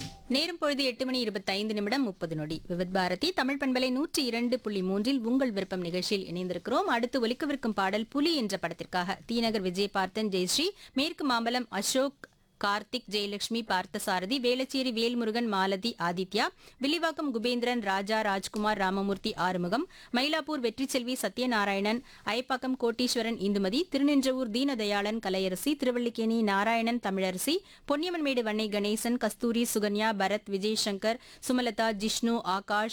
நேரம் பொழுது எட்டு மணி இருபத்தைந்து நிமிடம் முப்பது நொடி விவித் பாரதி தமிழ் பண்பலை நூற்றி இரண்டு புள்ளி மூன்றில் உங்கள் விருப்பம் நிகழ்ச்சியில் இணைந்திருக்கிறோம் அடுத்து ஒலிக்கவிருக்கும் பாடல் புலி என்ற படத்திற்காக தீநகர் விஜய் பார்த்தன் ஜெயஸ்ரீ மேற்கு மாம்பலம் அசோக் கார்த்திக் ஜெயலட்சுமி பார்த்தசாரதி வேளச்சேரி வேல்முருகன் மாலதி ஆதித்யா வில்லிவாக்கம் குபேந்திரன் ராஜா ராஜ்குமார் ராமமூர்த்தி ஆறுமுகம் மயிலாப்பூர் வெற்றிச்செல்வி சத்யநாராயணன் ஐப்பாக்கம் கோட்டீஸ்வரன் இந்துமதி திருநின்றவூர் தீனதயாளன் கலையரசி திருவல்லிக்கேணி நாராயணன் தமிழரசி பொன்னியம்மன்மேடு வன்னை கணேசன் கஸ்தூரி சுகன்யா பரத் விஜய் சங்கர் சுமலதா ஜிஷ்ணு ஆகாஷ்